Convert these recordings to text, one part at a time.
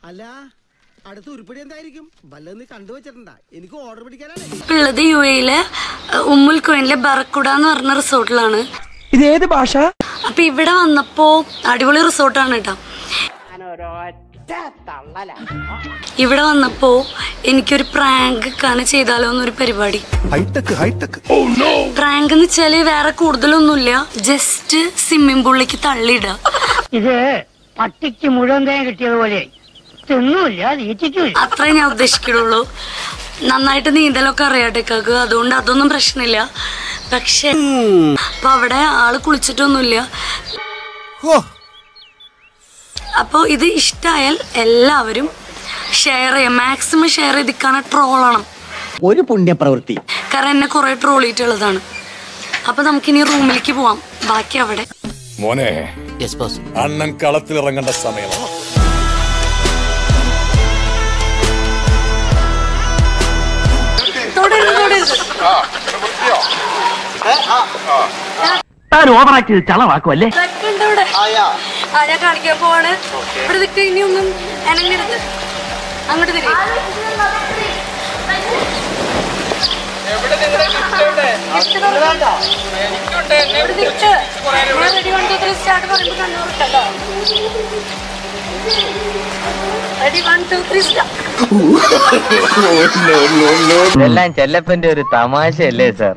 അല്ല അടുത്ത ഉരുപ്പടി എന്തായിരിക്കും വല്ലതും നീ കണ്ടുവച്ചിട്ടുണ്ടാ എനിക്ക് ഓർഡർ പിടിക്കാനാണ് ഇപ്പൊ ഉള്ളത് യു എയിലെ ഉമ്മുൽ കോയിനിലെ ബറക്കുട എന്ന് പറഞ്ഞ റിസോർട്ടിലാണ് ഇത് ഏത് ഭാഷ അപ്പൊ ഇവിടെ വന്നപ്പോ അടിപൊളി റിസോർട്ടാണ് കേട്ടോ ഇവിടെ വന്നപ്പോ എനിക്കൊരു പ്രാങ്ക് കാണ് ചെയ്താലോ എന്നൊരു പരിപാടി ഹൈടെക് ഹൈടെക് പ്രാങ്ക് എന്ന് വെച്ചാല് വേറെ കൂടുതലൊന്നുമില്ല ജസ്റ്റ് സ്വിമ്മിംഗ് പൂളിലേക്ക് തള്ളിയിടുക ഇത് പട്ടിക്ക് മുഴുവൻ തേൻ കിട്ടിയതുപോലെ തിന്നൂല്ല തീറ്റിക്കൂല അത്രേ ഞാൻ ഉദ്ദേശിക്കുള്ളൂ നന്നായിട്ട് നീന്തലൊക്കെ അറിയാട്ടേക്കാക്ക് അതുകൊണ്ട് അതൊന്നും പ്രശ്നമില്ല പക്ഷെ അപ്പൊ അവിടെ ആള് കുളിച്ചിട്ടൊന്നുമില്ല അപ്പൊ ഇത് ഇഷ്ടായാൽ എല്ലാവരും ഷെയർ ചെയ്യാം മാക്സിമം ഷെയർ ചെയ്തിക്കാണ് ട്രോളണം ഒരു പുണ്യപ്രവൃത്തി കാരണം എന്നെ കുറെ ട്രോളിയിട്ടുള്ളതാണ് അപ്പൊ നമുക്കിനി റൂമിലേക്ക് പോവാം ബാക്കി അവിടെ മോനെ അണ്ണൻ കളത്തിലിറങ്ങേണ്ട സമയമാണ് തുടരുത് തുടരുത് താൻ ഓവറാക്കി ചളവാക്കുമല്ലേ ഇതൊക്കെയുണ്ട് ഇവിടെ ആ ഞാൻ കാണിക്കാൻ പോവാണ് ഇവിടെ നിൽക്കുക ഇനി ഒന്നും അനങ്ങരുത് അങ്ങോട്ട് തിരി ready one two three start പറയുമ്പോൾ കണ്ണൂർക്കല്ലോ ready one two three start ഇതെല്ലാം ചെല്ലപ്പന്റെ ഒരു തമാശയല്ലേ സാർ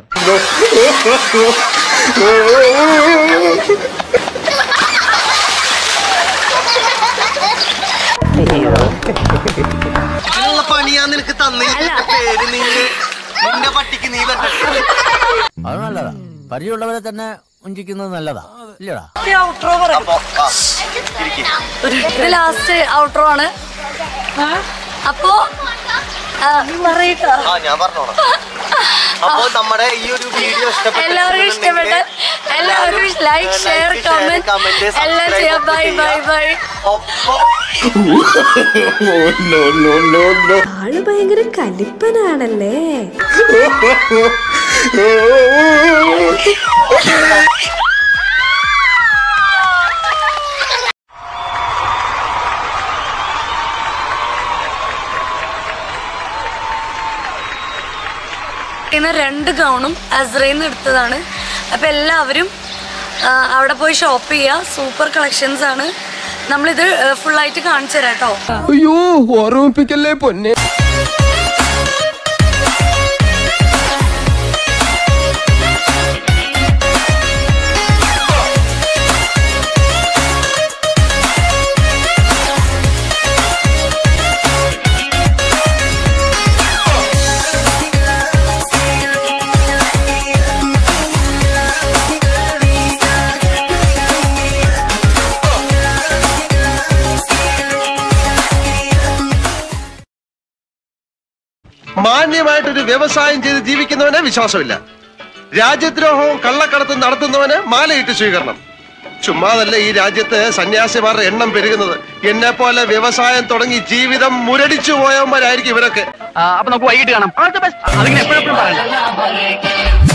പണിയാ നിനക്ക് തന്നെ പേര് നീ നിന്റെ പട്ടിക്ക് നീ വരട്ടെ അത് നല്ലതാ പരിചയമുള്ളവരെ തന്നെ ഉഞ്ചിക്കുന്നത് നല്ലതാ ഇല്ലടാ ഔട്ട്രോ പറയും ഇത് ലാസ്റ്റ് ഔട്ട്രോ ആണ് അപ്പോ ആ, പറയട്ടോ ആ ഞാൻ പറഞ്ഞോളാം അപ്പൊ നമ്മുടെ ഈ ഒരു വീഡിയോ എല്ലാവർക്കും ഇഷ്ടപ്പെട്ട എല്ലാവർക്കും ലൈക്ക് ഷെയർ കമന്റ് എല്ലാം ചെയ്യാം ബൈ ബൈ ബൈ ആള് ഭയങ്കര കലിപ്പനാണല്ലേ ഇന്ന് രണ്ട് ഗൗണും അസ്രയിൽ നിന്ന് എടുത്തതാണ് അപ്പൊ എല്ലാവരും ആ, അവിടെ പോയി ഷോപ്പ് ചെയ്യുക സൂപ്പർ കളക്ഷൻസ് ആണ് നമ്മളിത് ഫുൾ ആയിട്ട് കാണിച്ചു തരാം കേട്ടോ അയ്യോ ഓർമ്മിപ്പിക്കല്ലേ പൊന്നെ മാന്യമായിട്ടൊരു വ്യവസായം ചെയ്ത് ജീവിക്കുന്നവനെ വിശ്വാസമില്ല രാജ്യദ്രോഹവും കള്ളക്കടത്തും നടത്തുന്നവന് മാലയിട്ട് സ്വീകരണം ചുമ്മാതല്ല ഈ രാജ്യത്ത് സന്യാസിമാരുടെ എണ്ണം പെരുകുന്നത് എന്നെ പോലെ വ്യവസായം തുടങ്ങി ജീവിതം മുരടിച്ചു പോയവന്മാരായിരിക്കും ഇവരൊക്കെ അപ്പൊ നമുക്ക് വൈകിട്ട് കാണാം അതിങ്ങനെ എപ്പോഴെപ്പോഴും പറയണ്ട